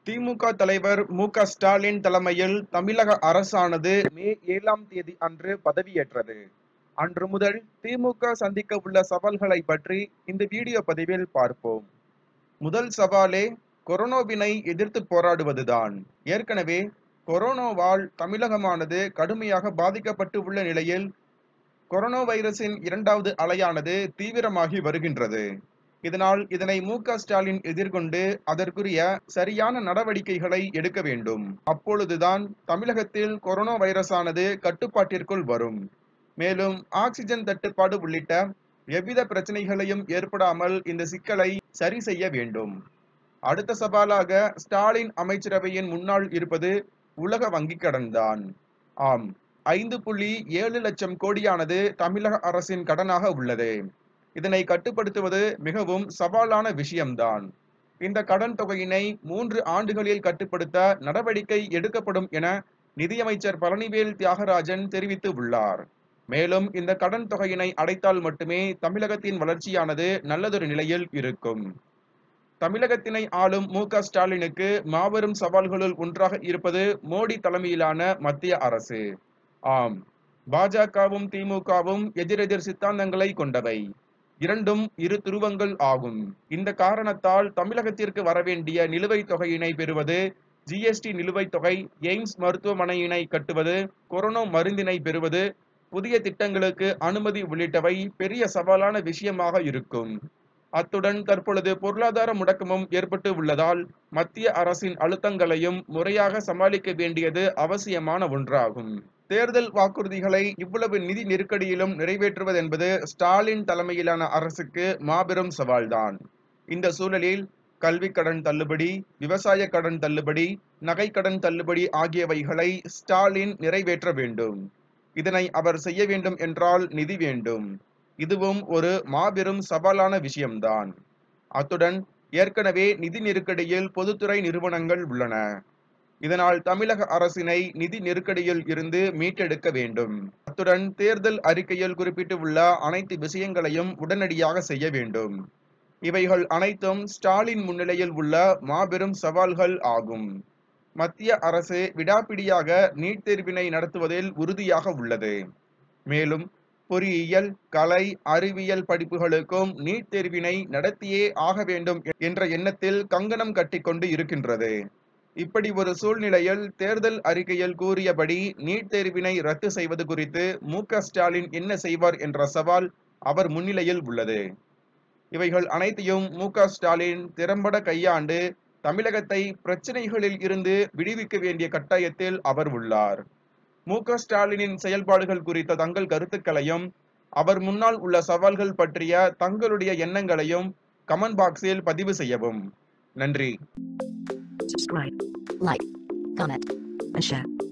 திமுக தலைவர் மு க ஸ்டாலின் தலைமையில் தமிழக அரசானது மே ஏழாம் தேதி அன்று பதவியேற்றது அன்று முதல் திமுக சந்திக்க உள்ள சவால்களை பற்றி இந்த வீடியோ பதிவில் பார்ப்போம் முதல் சவாலே கொரோனாவினை எதிர்த்து போராடுவதுதான் ஏற்கனவே கொரோனாவால் தமிழகமானது கடுமையாக பாதிக்கப்பட்டு உள்ள நிலையில் கொரோனா வைரஸின் இரண்டாவது அலையானது தீவிரமாகி வருகின்றது இதனால் இதனை மு க ஸ்டாலின் எதிர்கொண்டு அதற்குரிய சரியான நடவடிக்கைகளை எடுக்க வேண்டும் அப்பொழுதுதான் தமிழகத்தில் கொரோனா வைரஸானது கட்டுப்பாட்டிற்குள் வரும் மேலும் ஆக்சிஜன் தட்டுப்பாடு உள்ளிட்ட எவ்வித பிரச்சனைகளையும் ஏற்படாமல் இந்த சிக்கலை சரி செய்ய வேண்டும் அடுத்த சவாலாக ஸ்டாலின் அமைச்சரவையின் முன்னாள் இருப்பது உலக வங்கி கடன்தான் ஆம் ஐந்து புள்ளி ஏழு லட்சம் கோடியானது தமிழக அரசின் கடனாக உள்ளது இதனை கட்டுப்படுத்துவது மிகவும் சவாலான விஷயம்தான் இந்த கடன் தொகையினை மூன்று ஆண்டுகளில் கட்டுப்படுத்த நடவடிக்கை எடுக்கப்படும் என நிதியமைச்சர் பழனிவேல் தியாகராஜன் தெரிவித்து உள்ளார் மேலும் இந்த கடன் தொகையினை அடைத்தால் மட்டுமே தமிழகத்தின் வளர்ச்சியானது நல்லதொரு நிலையில் இருக்கும் தமிழகத்தினை ஆளும் மு க ஸ்டாலினுக்கு மாபெரும் சவால்களுள் ஒன்றாக இருப்பது மோடி தலைமையிலான மத்திய அரசு ஆம் பாஜகவும் திமுகவும் எதிரெதிர் சித்தாந்தங்களை கொண்டவை இரண்டும் இரு துருவங்கள் ஆகும் இந்த காரணத்தால் தமிழகத்திற்கு வரவேண்டிய நிலுவைத் தொகையினை பெறுவது ஜிஎஸ்டி நிலுவைத் தொகை எய்ம்ஸ் மருத்துவமனையினை கட்டுவது கொரோனா மருந்தினை பெறுவது புதிய திட்டங்களுக்கு அனுமதி உள்ளிட்டவை பெரிய சவாலான விஷயமாக இருக்கும் அத்துடன் தற்பொழுது பொருளாதார முடக்கமும் ஏற்பட்டு உள்ளதால் மத்திய அரசின் அழுத்தங்களையும் முறையாக சமாளிக்க வேண்டியது அவசியமான ஒன்றாகும் தேர்தல் வாக்குறுதிகளை இவ்வளவு நிதி நெருக்கடியிலும் நிறைவேற்றுவது என்பது ஸ்டாலின் தலைமையிலான அரசுக்கு மாபெரும் சவால்தான் இந்த சூழலில் கல்வி கடன் தள்ளுபடி விவசாய கடன் தள்ளுபடி நகை கடன் தள்ளுபடி ஆகியவைகளை ஸ்டாலின் நிறைவேற்ற வேண்டும் இதனை அவர் செய்ய வேண்டும் என்றால் நிதி வேண்டும் இதுவும் ஒரு மாபெரும் சவாலான விஷயம்தான் அத்துடன் ஏற்கனவே நிதி நெருக்கடியில் பொதுத்துறை நிறுவனங்கள் உள்ளன இதனால் தமிழக அரசினை நிதி நெருக்கடியில் இருந்து மீட்டெடுக்க வேண்டும் அத்துடன் தேர்தல் அறிக்கையில் குறிப்பிட்டுள்ள அனைத்து விஷயங்களையும் உடனடியாக செய்ய வேண்டும் இவைகள் அனைத்தும் ஸ்டாலின் முன்னிலையில் உள்ள மாபெரும் சவால்கள் ஆகும் மத்திய அரசு விடாப்பிடியாக நீட் தேர்வினை நடத்துவதில் உறுதியாக உள்ளது மேலும் பொறியியல் கலை அறிவியல் படிப்புகளுக்கும் நீட் தேர்வினை நடத்தியே ஆக வேண்டும் என்ற எண்ணத்தில் கங்கணம் கட்டிக்கொண்டு இருக்கின்றது இப்படி ஒரு சூழ்நிலையில் தேர்தல் அறிக்கையில் கூறியபடி நீட் தேர்வினை ரத்து செய்வது குறித்து மு க ஸ்டாலின் என்ன செய்வார் என்ற சவால் அவர் முன்னிலையில் உள்ளது இவைகள் அனைத்தையும் மு க ஸ்டாலின் திறம்பட கையாண்டு தமிழகத்தை பிரச்சனைகளில் இருந்து விடுவிக்க வேண்டிய கட்டாயத்தில் அவர் உள்ளார் மு க ஸ்டாலினின் செயல்பாடுகள் குறித்த தங்கள் கருத்துக்களையும் அவர் முன்னால் உள்ள சவால்கள் பற்றிய தங்களுடைய எண்ணங்களையும் கமெண்ட் பாக்ஸில் பதிவு செய்யவும் நன்றி subscribe, like, comment, and share.